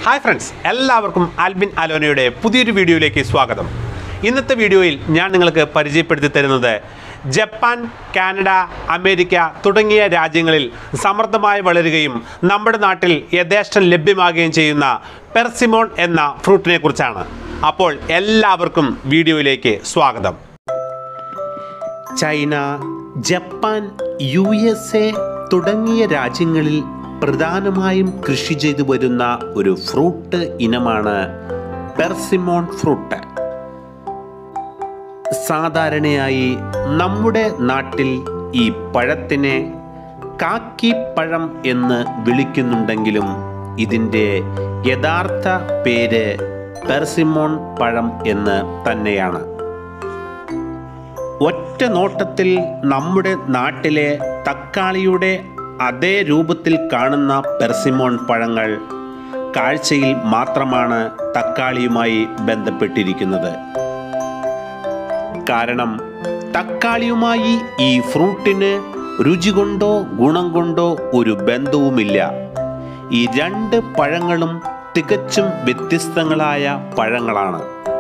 Hi friends എല്ലാവർക്കും ആൽബിൻ അലോനയുടെ പുതിയൊരു വീഡിയോയിലേക്ക് സ്വാഗതം ഇന്നത്തെ വീഡിയോയിൽ ഞാൻ നിങ്ങൾക്ക് പരിചയപ്പെടുത്തി തരുന്നത് ജപ്പാൻ കാനഡ അമേരിക്ക തുടങ്ങിയ രാജ്യങ്ങളിൽ സമൃദ്ധമായി വളരുകയും നമ്മുടെ നാട്ടിൽ യഥേഷ്ടം ലഭ്യമാകുകയും ചെയ്യുന്ന പെർസിമോൺ എന്ന ഫ്രൂട്ടിനെ കുറിച്ചാണ് അപ്പോൾ എല്ലാവർക്കും വീഡിയോയിലേക്ക് സ്വാഗതം China Japan U S A തുടങ്ങിയ രാജ്യങ്ങളിൽ പ്രധാനമായും കൃഷി ചെയ്തു വരുന്ന ഒരു ഫ്രൂട്ട് ഇനമാണ് പെർസിമോൺ ഫ്രൂട്ട് സാധാരണയായി നമ്മുടെ നാട്ടിൽ ഈ പഴത്തിനെ കാക്കിപ്പഴം എന്ന് വിളിക്കുന്നുണ്ടെങ്കിലും ഇതിൻ്റെ യഥാർത്ഥ പേര് പെർസിമോൺ പഴം എന്ന് തന്നെയാണ് ഒറ്റ നോട്ടത്തിൽ നമ്മുടെ നാട്ടിലെ തക്കാളിയുടെ അതേ രൂപത്തിൽ കാണുന്ന പെർസിമോൺ പഴങ്ങൾ കാഴ്ചയിൽ മാത്രമാണ് തക്കാളിയുമായി ബന്ധപ്പെട്ടിരിക്കുന്നത് കാരണം തക്കാളിയുമായി ഈ ഫ്രൂട്ടിന് രുചി കൊണ്ടോ ഗുണം കൊണ്ടോ ഒരു ബന്ധവുമില്ല ഈ രണ്ട് പഴങ്ങളും തികച്ചും വ്യത്യസ്തങ്ങളായ പഴങ്ങളാണ്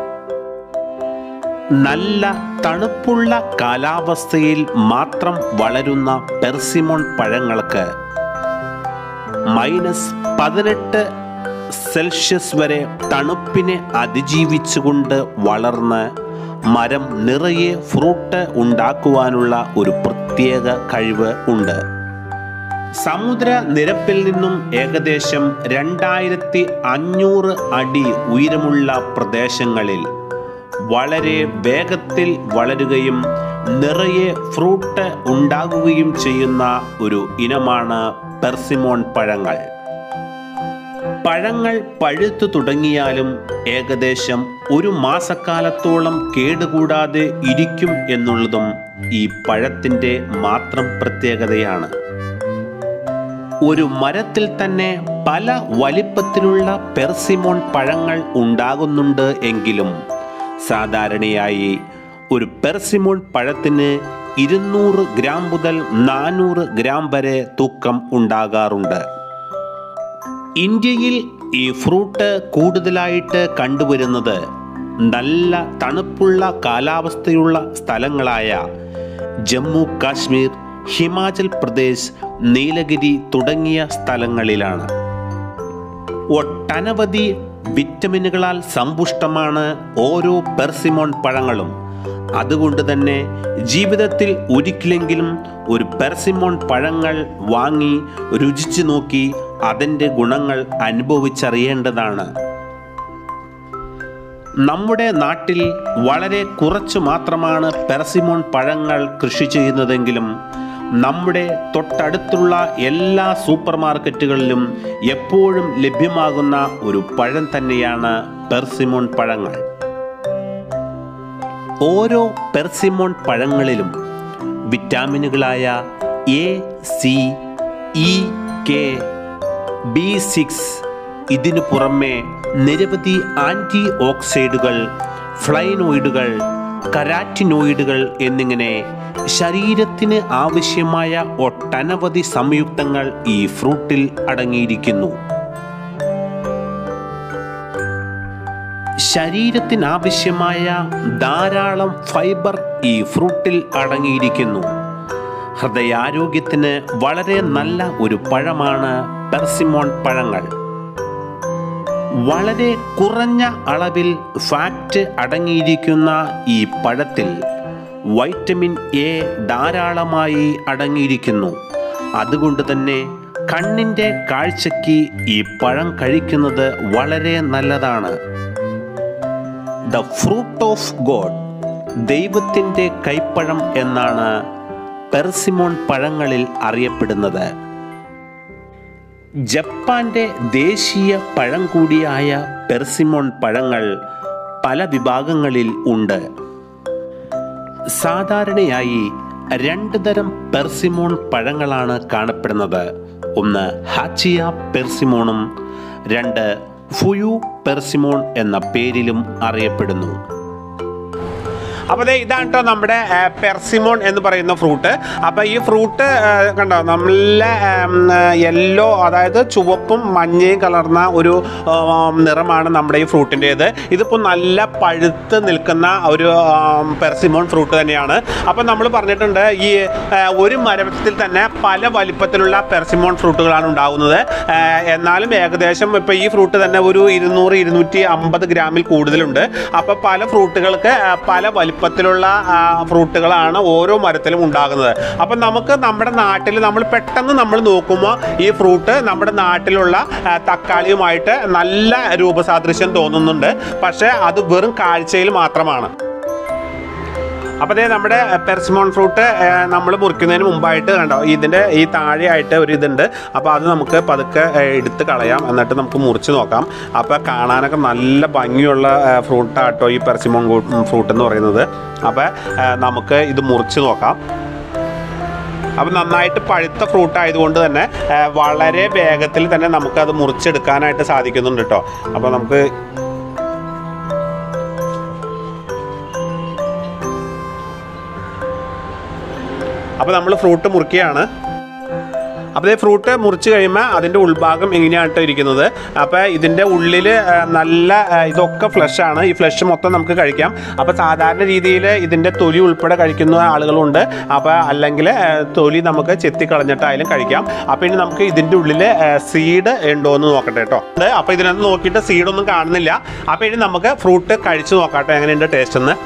നല്ല തണുപ്പുള്ള കാലാവസ്ഥയിൽ മാത്രം വളരുന്ന പെർസിമോൺ പഴങ്ങൾക്ക് മൈനസ് പതിനെട്ട് സെൽഷ്യസ് വരെ തണുപ്പിനെ അതിജീവിച്ചുകൊണ്ട് വളർന്ന് മരം നിറയെ ഫ്രൂട്ട് ഉണ്ടാക്കുവാനുള്ള ഒരു പ്രത്യേക കഴിവ് ഉണ്ട് സമുദ്ര നിരപ്പിൽ നിന്നും ഏകദേശം രണ്ടായിരത്തി അഞ്ഞൂറ് അടി ഉയരമുള്ള പ്രദേശങ്ങളിൽ വളരെ വേഗത്തിൽ വളരുകയും നിറയെ ഫ്രൂട്ട് ഉണ്ടാകുകയും ചെയ്യുന്ന ഒരു ഇനമാണ് പെർസിമോൺ പഴങ്ങൾ പഴങ്ങൾ പഴുത്തു തുടങ്ങിയാലും ഏകദേശം ഒരു മാസക്കാലത്തോളം കേടുകൂടാതെ ഇരിക്കും എന്നുള്ളതും ഈ പഴത്തിൻ്റെ മാത്രം പ്രത്യേകതയാണ് ഒരു മരത്തിൽ തന്നെ പല വലിപ്പത്തിലുള്ള പെർസിമോൺ പഴങ്ങൾ ഉണ്ടാകുന്നുണ്ട് എങ്കിലും സാധാരണയായി ഒരു പെർസിമോൺ പഴത്തിന് ഇരുന്നൂറ് ഗ്രാം മുതൽ നാനൂറ് ഗ്രാം വരെ തൂക്കം ഉണ്ടാകാറുണ്ട് ഇന്ത്യയിൽ ഈ ഫ്രൂട്ട് കൂടുതലായിട്ട് കണ്ടുവരുന്നത് നല്ല തണുപ്പുള്ള കാലാവസ്ഥയുള്ള സ്ഥലങ്ങളായ ജമ്മു കാശ്മീർ ഹിമാചൽ പ്രദേശ് നീലഗിരി തുടങ്ങിയ സ്ഥലങ്ങളിലാണ് ഒട്ടനവധി വിറ്റമിനുകളാൽ സമ്പുഷ്ടമാണ് ഓരോ പെർസിമോൺ പഴങ്ങളും അതുകൊണ്ട് തന്നെ ജീവിതത്തിൽ ഒരിക്കലെങ്കിലും ഒരു പെർസിമോൺ പഴങ്ങൾ വാങ്ങി രുചിച്ചു നോക്കി അതിൻ്റെ ഗുണങ്ങൾ അനുഭവിച്ചറിയേണ്ടതാണ് നമ്മുടെ നാട്ടിൽ വളരെ കുറച്ചു മാത്രമാണ് പെർസിമോൺ പഴങ്ങൾ കൃഷി ചെയ്യുന്നതെങ്കിലും നമ്മുടെ തൊട്ടടുത്തുള്ള എല്ലാ സൂപ്പർ മാർക്കറ്റുകളിലും എപ്പോഴും ലഭ്യമാകുന്ന ഒരു പഴം തന്നെയാണ് പെർസിമോൺ പഴങ്ങൾ ഓരോ പെർസിമോൺ പഴങ്ങളിലും വിറ്റാമിനുകളായ A C E K B six ഇതിനു പുറമെ നിരവധി ആൻറ്റി ഓക്സൈഡുകൾ ഫ്ലൈനോയിഡുകൾ കരാറ്റിനോയിഡുകൾ എന്നിങ്ങനെ ശരീരത്തിന് ആവശ്യമായ ഒട്ടനവധി സംയുക്തങ്ങൾ ഈ ഫ്രൂട്ടിൽ അടങ്ങിയിരിക്കുന്നു ശരീരത്തിനാവശ്യമായ ധാരാളം ഫൈബർ ഈ ഫ്രൂട്ടിൽ അടങ്ങിയിരിക്കുന്നു ഹൃദയാരോഗ്യത്തിന് വളരെ നല്ല ഒരു പഴമാണ് പെർസിമോൺ പഴങ്ങൾ വളരെ കുറഞ്ഞ അളവിൽ ഫാറ്റ് അടങ്ങിയിരിക്കുന്ന ഈ പഴത്തിൽ വൈറ്റമിൻ എ ധാരാളമായി അടങ്ങിയിരിക്കുന്നു അതുകൊണ്ട് തന്നെ കണ്ണിൻ്റെ കാഴ്ചയ്ക്ക് ഈ പഴം കഴിക്കുന്നത് വളരെ നല്ലതാണ് ദ ഫ്രൂട്ട് ഓഫ് ഗോഡ് ദൈവത്തിൻ്റെ കൈപ്പഴം എന്നാണ് പെർസിമോൺ പഴങ്ങളിൽ അറിയപ്പെടുന്നത് ജപ്പാന്റെ ദേശീയ പഴം കൂടിയായ പെർസിമോൺ പഴങ്ങൾ പല വിഭാഗങ്ങളിൽ ഉണ്ട് സാധാരണയായി രണ്ട് തരം പെർസിമോൺ പഴങ്ങളാണ് കാണപ്പെടുന്നത് ഒന്ന് ഹാച്ചിയ പെർസിമോണും രണ്ട് ഫുയു പെർസിമോൺ എന്ന പേരിലും അറിയപ്പെടുന്നു അപ്പോൾ ദേ ഇതാണ് കേട്ടോ നമ്മുടെ ആ, പെർസിമോൺ എന്ന് പറയുന്ന ഫ്രൂട്ട് അപ്പോൾ ഈ ഫ്രൂട്ട് ആ, കണ്ടോ നല്ല യെല്ലോ അതായത് ചുവപ്പും മഞ്ഞയും കലർന്ന ഒരു ആ, നിറമാണ് നമ്മുടെ ഈ ഫ്രൂട്ടിൻ്റേത് ഇതിപ്പോൾ നല്ല പഴുത്ത് നിൽക്കുന്ന ഒരു ആ, പെർസിമോൺ ഫ്രൂട്ട് തന്നെയാണ് അപ്പോൾ നമ്മൾ പറഞ്ഞിട്ടുണ്ട് ഈ ആ, ഒരു മരത്തിൽ തന്നെ പല വലിപ്പത്തിലുള്ള പെർസിമോൺ ഫ്രൂട്ടുകളാണ് ഉണ്ടാകുന്നത് ആ, എന്നാലും ഏകദേശം ഇപ്പോൾ ഈ ഫ്രൂട്ട് തന്നെ ഒരു ഇരുന്നൂറ് ഇരുന്നൂറ്റി അമ്പത് ഗ്രാമിൽ കൂടുതലുണ്ട് അപ്പോൾ പല ഫ്രൂട്ടുകൾക്ക് ആ, പല വലിപ്പത്തിലുള്ള ആ, ഫ്രൂട്ടുകളാണ് ഓരോ മരത്തിലും ഉണ്ടാകുന്നത് അപ്പം നമുക്ക് നമ്മുടെ നാട്ടിൽ നമ്മൾ പെട്ടെന്ന് നമ്മൾ നോക്കുമ്പോൾ ഈ ഫ്രൂട്ട് നമ്മുടെ നാട്ടിലുള്ള ആ, തക്കാളിയുമായിട്ട് നല്ല രൂപസാദൃശ്യം തോന്നുന്നുണ്ട് പക്ഷേ അത് വെറും കാഴ്ചയിൽ മാത്രമാണ് അപ്പോൾ അതേ നമ്മുടെ പെർസിമോൺ ഫ്രൂട്ട് നമ്മൾ മുറിക്കുന്നതിന് മുമ്പായിട്ട് കണ്ടോ ഇതിൻ്റെ ഈ താഴെയായിട്ട് ഒരു ഇതുണ്ട് അപ്പോൾ അത് നമുക്ക് പതുക്കെ ഏ, എടുത്ത് കളയാം എന്നിട്ട് നമുക്ക് മുറിച്ച് നോക്കാം അപ്പോൾ കാണാനൊക്കെ നല്ല ഭംഗിയുള്ള ഫ്രൂട്ടാട്ടോ ഈ പെർസിമോൺ ഫ്രൂട്ട് എന്ന് പറയുന്നത് അപ്പോൾ ഏ, നമുക്ക് ഇത് മുറിച്ച് നോക്കാം അപ്പം നന്നായിട്ട് പഴുത്ത ഫ്രൂട്ട് ആയതുകൊണ്ട് തന്നെ ഏ, വളരെ വേഗത്തിൽ തന്നെ നമുക്കത് മുറിച്ചെടുക്കാനായിട്ട് സാധിക്കുന്നുണ്ട് കേട്ടോ അപ്പോൾ നമുക്ക് അപ്പോൾ നമ്മൾ ഫ്രൂട്ട് മുറിക്കുകയാണ് അപ്പോൾ ഈ ഫ്രൂട്ട് മുറിച്ച് കഴിയുമ്പോൾ അതിൻ്റെ ഉൾഭാഗം എങ്ങനെയാണ് ഇരിക്കുന്നത് അപ്പോൾ ഇതിൻ്റെ ഉള്ളിൽ നല്ല ആ, ഇതൊക്കെ ഫ്ലഷ് ആണ് ഈ ഫ്ലഷ് മൊത്തം നമുക്ക് കഴിക്കാം അപ്പോൾ സാധാരണ രീതിയിൽ ഇതിൻ്റെ തൊലി ഉൾപ്പെടെ കഴിക്കുന്ന ആളുകളുണ്ട് അപ്പോൾ അല്ലെങ്കിൽ ആ, തൊലി നമുക്ക് ചെത്തി കളഞ്ഞിട്ടായാലും കഴിക്കാം അപ്പോൾ ഇനി നമുക്ക് ഇതിൻ്റെ ഉള്ളിൽ സീഡ് ഉണ്ടോ എന്ന് നോക്കട്ടെ കേട്ടോ ഉണ്ട്. അപ്പോൾ ഇതിനകത്ത് നോക്കിയിട്ട് സീഡൊന്നും കാണുന്നില്ല അപ്പോൾ ഇനി നമുക്ക് ഫ്രൂട്ട് കഴിച്ച് നോക്കാട്ടെ എങ്ങനെയുണ്ട് ടേസ്റ്റ് എന്ന്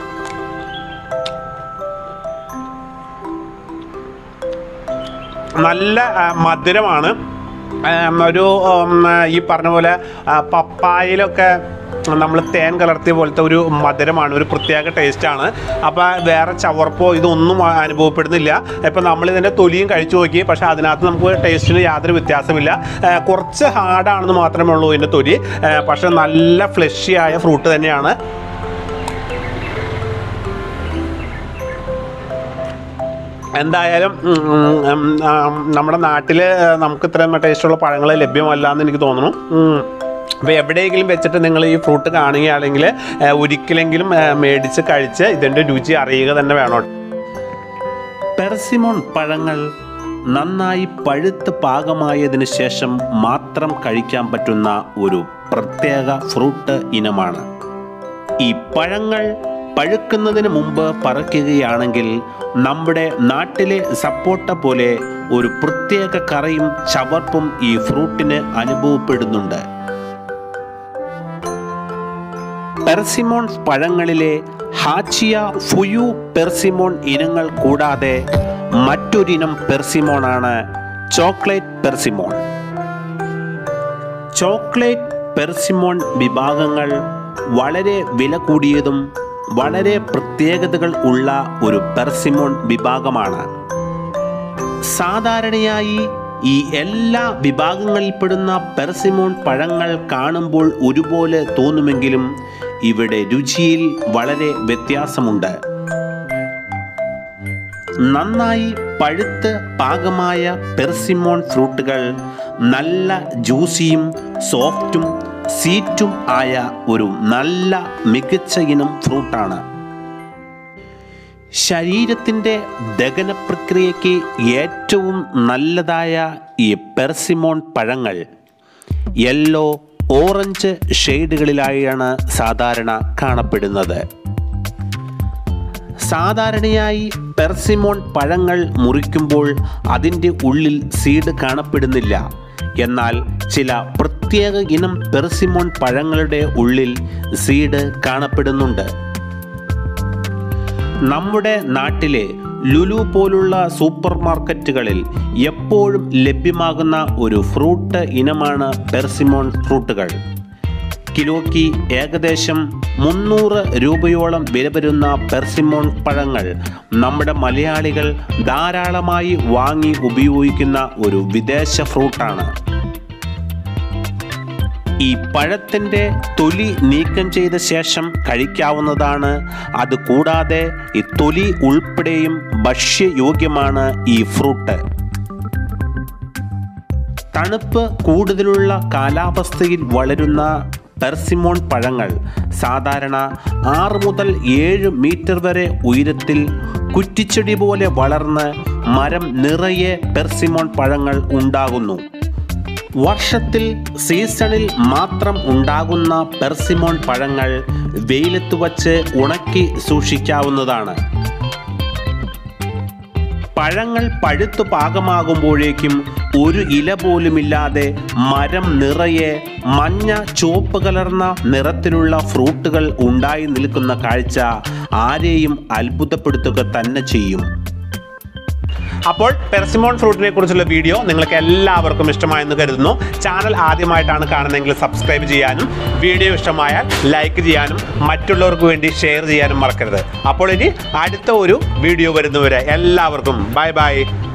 നല്ല ആ, മധുരമാണ് ആ, ഒരു ഉം, ഈ പറഞ്ഞ പോലെ ആ, പപ്പായയിലൊക്കെ നമ്മൾ തേൻ കലർത്തിയ പോലത്തെ ഒരു മധുരമാണ് ഒരു പ്രത്യേക ടേസ്റ്റാണ് അപ്പോൾ വേറെ ചവർപ്പോ ഇതൊന്നും ആ- അനുഭവപ്പെടുന്നില്ല ഇപ്പം നമ്മൾ ഇതിൻ്റെ തൊലിയും കഴിച്ചു നോക്കി പക്ഷേ അതിനകത്ത് നമുക്ക് ടേസ്റ്റിന് യാതൊരു വ്യത്യാസമില്ല ആ, കുറച്ച് ഹാർഡാണെന്ന് മാത്രമേ ഉള്ളൂ ഇതിൻ്റെ തൊലി ആ, പക്ഷേ നല്ല ഫ്ലഷി ആയ ഫ്രൂട്ട് തന്നെയാണ് എന്തായാലും ഉം, ഉം, ആ, നമ്മുടെ നാട്ടിൽ നമുക്ക് ഇത്രയും ടേസ്റ്റുള്ള പഴങ്ങൾ ലഭ്യമല്ല എന്ന് എനിക്ക് തോന്നുന്നു ഉം. അപ്പോൾ എവിടെയെങ്കിലും വെച്ചിട്ട് നിങ്ങൾ ഈ ഫ്രൂട്ട് കാണുകയാണെങ്കിൽ ഏ, ഒരിക്കലെങ്കിലും ഏ, മേടിച്ച് കഴിച്ച് ഇതിൻ്റെ രുചി അറിയുക തന്നെ വേണം പെർസിമോൺ പഴങ്ങൾ നന്നായി പഴുത്ത് പാകമായതിനു ശേഷം മാത്രം കഴിക്കാൻ പറ്റുന്ന ഒരു പ്രത്യേക ഫ്രൂട്ട് ഇനമാണ് ഈ പഴങ്ങൾ പഴുക്കുന്നതിന് മുമ്പ് പറിക്കുകയാണെങ്കിൽ നമ്മുടെ നാട്ടിലെ സപ്പോട്ട പോലെ ഒരു പ്രത്യേക കറയും ചവർപ്പും ഈ ഫ്രൂട്ടിന് അനുഭവപ്പെടുന്നുണ്ട് പെർസിമോൺ പഴങ്ങളിലെ ഹാച്ചിയ ഫുയു പെർസിമോൺ ഇനങ്ങൾ കൂടാതെ മറ്റൊരിനം പെർസിമോണാണ് ചോക്ലേറ്റ് പെർസിമോൺ ചോക്ലേറ്റ് പെർസിമോൺ വിഭാഗങ്ങൾ വളരെ വില കൂടിയതും വളരെ പ്രത്യേകതകൾ ഉള്ള ഒരു പെർസിമോൺ വിഭാഗമാണ് സാധാരണയായി ഈ എല്ലാ വിഭാഗങ്ങളിൽപ്പെടുന്ന പെർസിമോൺ പഴങ്ങൾ കാണുമ്പോൾ ഒരുപോലെ തോന്നുമെങ്കിലും ഇവിടെ രുചിയിൽ വളരെ വ്യത്യാസമുണ്ട് നന്നായി പഴുത്ത് പാകമായ പെർസിമോൺ ഫ്രൂട്ടുകൾ നല്ല ജ്യൂസിയും സോഫ്റ്റും സീറ്റും ആയ ഒരു നല്ല മികച്ച ഇനം ഫ്രൂട്ടാണ് ശരീരത്തിൻ്റെ ദഹന പ്രക്രിയയ്ക്ക് ഏറ്റവും നല്ലതായ ഈ പെർസിമോൺ പഴങ്ങൾ യെല്ലോ ഓറഞ്ച് ഷെയ്ഡുകളിലായാണ് സാധാരണ കാണപ്പെടുന്നത് സാധാരണയായി പെർസിമോൺ പഴങ്ങൾ മുറിക്കുമ്പോൾ അതിൻ്റെ ഉള്ളിൽ സീഡ് കാണപ്പെടുന്നില്ല എന്നാൽ ചില പ്രത്യേക ഇനം പെർസിമോൺ പഴങ്ങളുടെ ഉള്ളിൽ സീഡ് കാണപ്പെടുന്നുണ്ട് നമ്മുടെ നാട്ടിലെ ലുലു പോലുള്ള സൂപ്പർ മാർക്കറ്റുകളിൽ എപ്പോഴും ലഭ്യമാകുന്ന ഒരു ഫ്രൂട്ട് ഇനമാണ് പെർസിമോൺ ഫ്രൂട്ടുകൾ കിലോയ്ക്ക് ഏകദേശം മുന്നൂറ് രൂപയോളം വില വരുന്ന പെർസിമോൺ പഴങ്ങൾ നമ്മുടെ മലയാളികൾ ധാരാളമായി വാങ്ങി ഉപയോഗിക്കുന്ന ഒരു വിദേശ ഫ്രൂട്ടാണ് ഈ പഴത്തിൻ്റെ തൊലി നീക്കം ചെയ്ത ശേഷം കഴിക്കാവുന്നതാണ് അത് കൂടാതെ ഈ തൊലി ഉൾപ്പെടെയും ഭക്ഷ്യയോഗ്യമാണ് ഈ ഫ്രൂട്ട് തണുപ്പ് കൂടുതലുള്ള കാലാവസ്ഥയിൽ വളരുന്ന പെർസിമോൺ പഴങ്ങൾ സാധാരണ ആറ് മുതൽ ഏഴ് മീറ്റർ വരെ ഉയരത്തിൽ കുറ്റിച്ചെടി പോലെ വളർന്ന് മരം നിറയെ പെർസിമോൺ പഴങ്ങൾ ഉണ്ടാകുന്നു വർഷത്തിൽ സീസണിൽ മാത്രം ഉണ്ടാകുന്ന പെർസിമോൺ പഴങ്ങൾ വെയിലത്ത് വച്ച് ഉണക്കി സൂക്ഷിക്കാവുന്നതാണ് പഴങ്ങൾ പഴുത്തു പാകമാകുമ്പോഴേക്കും ഒരു ഇല പോലുമില്ലാതെ മരം നിറയെ മഞ്ഞ ചുവപ്പ് കലർന്ന നിറത്തിലുള്ള ഫ്രൂട്ടുകൾ ഉണ്ടായി നിൽക്കുന്ന കാഴ്ച ആരെയും അത്ഭുതപ്പെടുത്തുക തന്നെ ചെയ്യും അപ്പോൾ പെർസിമോൺ ഫ്രൂട്ടിനെ കുറിച്ചുള്ള വീഡിയോ നിങ്ങൾക്ക് എല്ലാവർക്കും ഇഷ്ടമായെന്ന് കരുതുന്നു ചാനൽ ആദ്യമായിട്ടാണ് കാണുന്നതെങ്കിൽ സബ്സ്ക്രൈബ് ചെയ്യാനും വീഡിയോ ഇഷ്ടമായാൽ ലൈക്ക് ചെയ്യാനും മറ്റുള്ളവർക്ക് വേണ്ടി ഷെയർ ചെയ്യാനും മറക്കരുത് അപ്പോൾ ഇനി അടുത്ത ഒരു വീഡിയോ വരുന്നവരെ എല്ലാവർക്കും ബൈ ബൈ